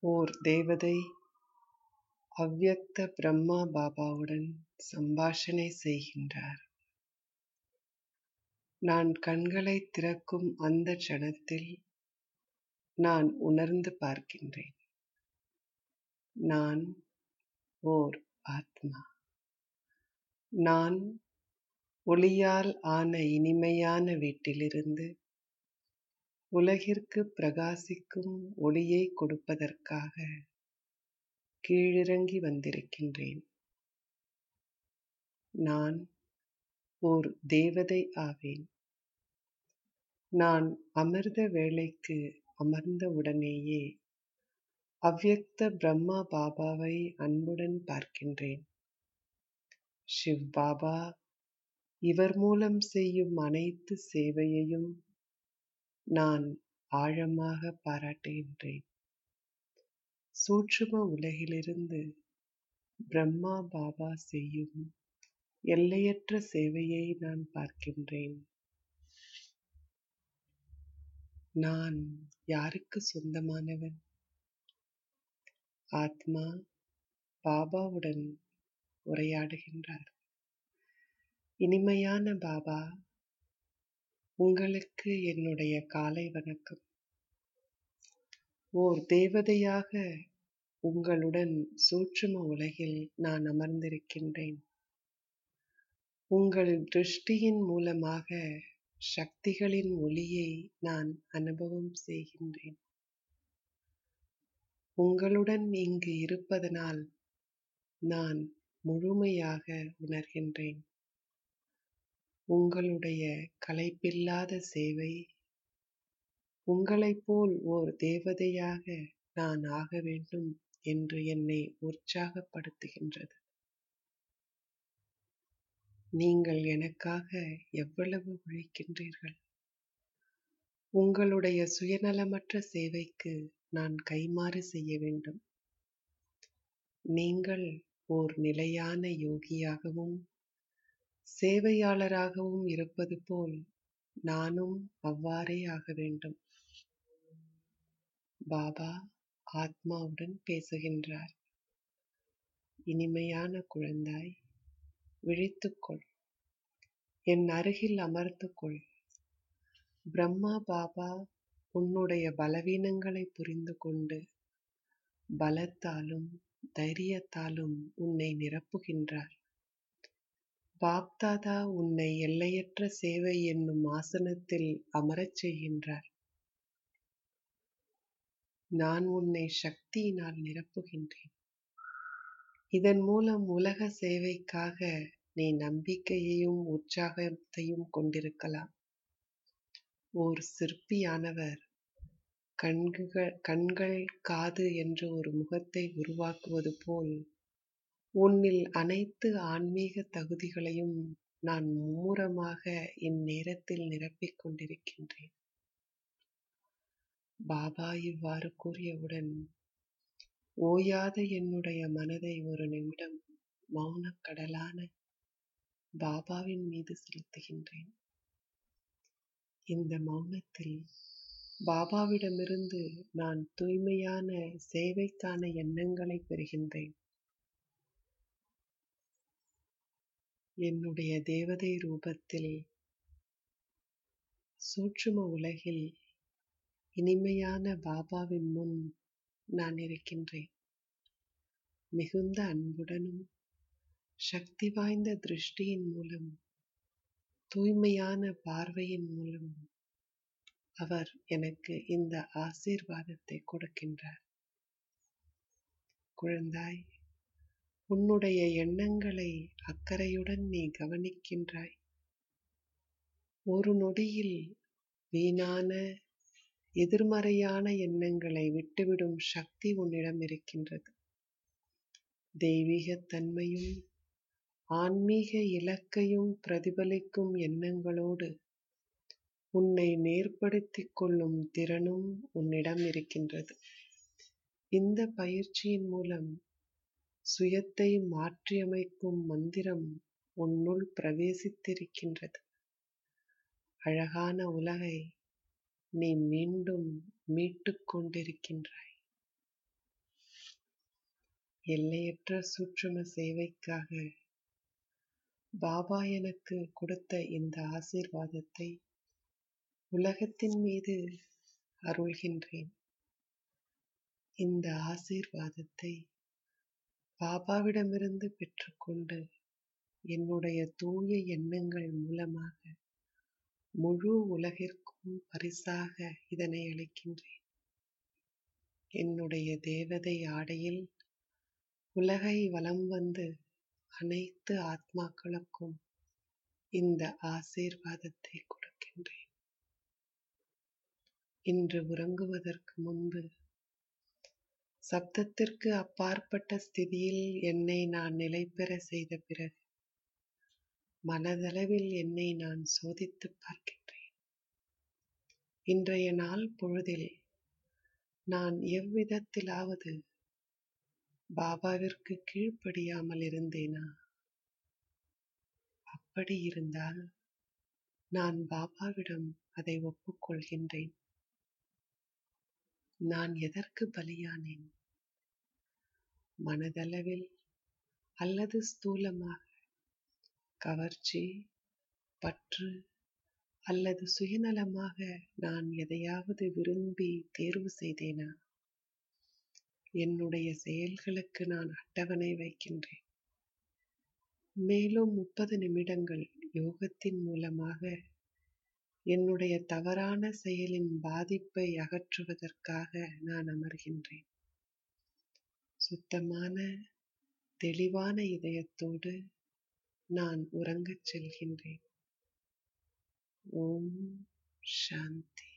ஓர் தேவதை அவ்யக்த பிரம்மா பாபாவுடன் சம்பாஷணை செய்கின்றார் நான் கண்களைத் திறக்கும் அந்த க்ஷணத்தில் நான் உணர்ந்து பார்க்கின்றேன் நான் ஓர் ஆத்மா நான் ஒளியால் ஆன இனிமையான வீட்டிலிருந்து உலகிற்கு பிரகாசிக்கும் ஒளியை கொடுப்பதற்காக கீழிறங்கி வந்திருக்கின்றேன் நான் ஓர் தேவதை ஆவேன் நான் அமிர்த வேளைக்கு அமர்ந்தவுடனேயே அவ்யக்த பிரம்மா பாபாவை அன்புடன் பார்க்கின்றேன் ஷிவ் பாபா இவர் மூலம் செய்யும் அனைத்து சேவையையும் நான் ஆழமாக பாராட்டுகின்றேன் சூட்சும உலகிலிருந்து பிரம்மா பாபா செய்யும் எல்லையற்ற சேவையை நான் பார்க்கின்றேன் நான் யாருக்கு சொந்தமானவன் ஆத்மா பாபாவுடன் உரையாடுகின்றார் இனிமையான பாபா உங்களுக்கு என்னுடைய காலை வணக்கம் ஓர் தேவதையாக உங்களுடன் சூட்சும உலகில் நான் அமர்ந்திருக்கின்றேன் உங்கள் திருஷ்டியின் மூலமாக சக்திகளின் ஒளியை நான் அனுபவம் செய்கின்றேன் உங்களுடன் இங்கு இருப்பதனால் நான் முழுமையாக உணர்கின்றேன் உங்களுடைய களைப்பில்லாத சேவை உங்களைப் போல் ஓர் தேவதையாக நான் ஆக வேண்டும் என்று என்னை உற்சாகப்படுத்துகின்றது நீங்கள் எனக்காக எவ்வளவு உழைக்கின்றீர்கள் உங்களுடைய சுயநலமற்ற சேவைக்கு நான் கைமாறு செய்ய வேண்டும் நீங்கள் ஓர் நிலையான யோகியாகவும் சேவையாளராகவும் இருப்பது போல் நானும் அவ்வாறே ஆக வேண்டும் பாபா ஆத்மாவுடன் பேசுகின்றார் இனிமையான குழந்தாய் விழித்துக்கொள் என் அருகில் அமர்ந்துகொள் பிரம்மா பாபா உன்னுடைய பலவீனங்களை புரிந்து கொண்டு பலத்தாலும் தைரியத்தாலும் உன்னை நிரப்புகின்றார் பாப்தாதா உன்னை எல்லையற்ற சேவை என்னும் ஆசனத்தில் அமரச் செய்கின்றார் நான் உன்னை சக்தியினால் நிரப்புகின்றேன் இதன் மூலம் உலக சேவைக்காக நீ நம்பிக்கையையும் உற்சாகத்தையும் கொண்டிருக்கலாம் ஓர் சிற்பியானவர் கண்கள் கண்கள் காது என்ற ஒரு முகத்தை உருவாக்குவது போல் உன்னில் அனைத்து ஆன்மீக தகுதிகளையும் நான் மும்முரமாக இந்நேரத்தில் நிரப்பிக் கொண்டிருக்கின்றேன் பாபா இவ்வாறு கூறியவுடன் ஓயாத என்னுடைய மனதை ஒரு நிமிடம் மௌனக் கடலான பாபாவின் மீது செலுத்துகின்றேன் இந்த மௌனத்தில் பாபாவிடமிருந்து நான் தூய்மையான சேவைக்கான எண்ணங்களை பெறுகின்றேன் என்னுடைய தேவதை ரூபத்தில் சூட்சும உலகில் இனிமையான பாபாவின் முன் நான் இருக்கின்றேன் மிகுந்த அன்புடனும் சக்தி வாய்ந்த திருஷ்டியின் மூலம் தூய்மையான பார்வையின் மூலம் அவர் எனக்கு இந்த ஆசீர்வாதத்தை கொடுக்கின்றார் குழந்தாய் உன்னுடைய எண்ணங்களை அக்கறையுடன் நீ கவனிக்கின்றாய் ஒரு நொடியில் வீணான எதிர்மறையான எண்ணங்களை விட்டுவிடும் சக்தி உன்னிடம் இருக்கின்றது தெய்வீகத் தன்மையும் ஆன்மீக இலக்கையும் பிரதிபலிக்கும் எண்ணங்களோடு உன்னை நேர்படுத்திக் கொள்ளும் திறனும் உன்னிடம் இருக்கின்றது இந்த பயிற்சியின் மூலம் சுயத்தை மாற்றியமைக்கும் மந்திரம் உன்னுள் பிரவேசித்திருக்கின்றது அழகான உலகை நீ மீண்டும் மீட்டுக் கொண்டிருக்கின்றாய் எல்லையற்ற சூட்சும சேவைக்காக பாபா எனக்கு கொடுத்த இந்த ஆசீர்வாதத்தை உலகத்தின் மீது அருள்கின்றேன் இந்த ஆசீர்வாதத்தை பாபாவிடமிருந்து பெற்றுக்கொண்டு என்னுடைய தூய எண்ணங்கள் மூலமாக முழு உலகிற்கும் பரிசாக இதனை அளிக்கின்றேன் என்னுடைய தேவதை ஆடையில் உலகை வலம் வந்து அனைத்து ஆத்மாக்களுக்கும் இந்த ஆசீர்வாதத்தை கொடுக்கின்றேன் இன்று உறங்குவதற்கு முன்பு சப்தத்திற்கு அப்பாற்பட்ட ஸ்திதியில் என்னை நான் நிலை பெற செய்த பிறகு மனதளவில் என்னை நான் சோதித்து பார்க்கின்றேன் இன்றைய நாள் பொழுதில் நான் எவ்விதத்திலாவது பாபாவிற்கு கீழ்ப்படியாமல் இருந்தேனா அப்படி இருந்தால் நான் பாபாவிடம் அதை ஒப்புக்கொள்கின்றேன் நான் எதற்கு பலியானேன் மனதளவில் அல்லது ஸ்தூலமாக கவர்ச்சி பற்று அல்லது சுயநலமாக நான் எதையாவது விரும்பி தேர்வு செய்தேனா என்னுடைய செயல்களுக்கு நான் அட்டவணை வைக்கின்றேன் மேலும் முப்பது நிமிடங்கள் யோகத்தின் மூலமாக என்னுடைய தவறான செயலின் பாதிப்பை அகற்றுவதற்காக நான் அமர்கின்றேன் சுத்தமான தெளிவான இதயத்தோடு நான் உறங்கச் செல்கின்றேன் ஓம் சாந்தி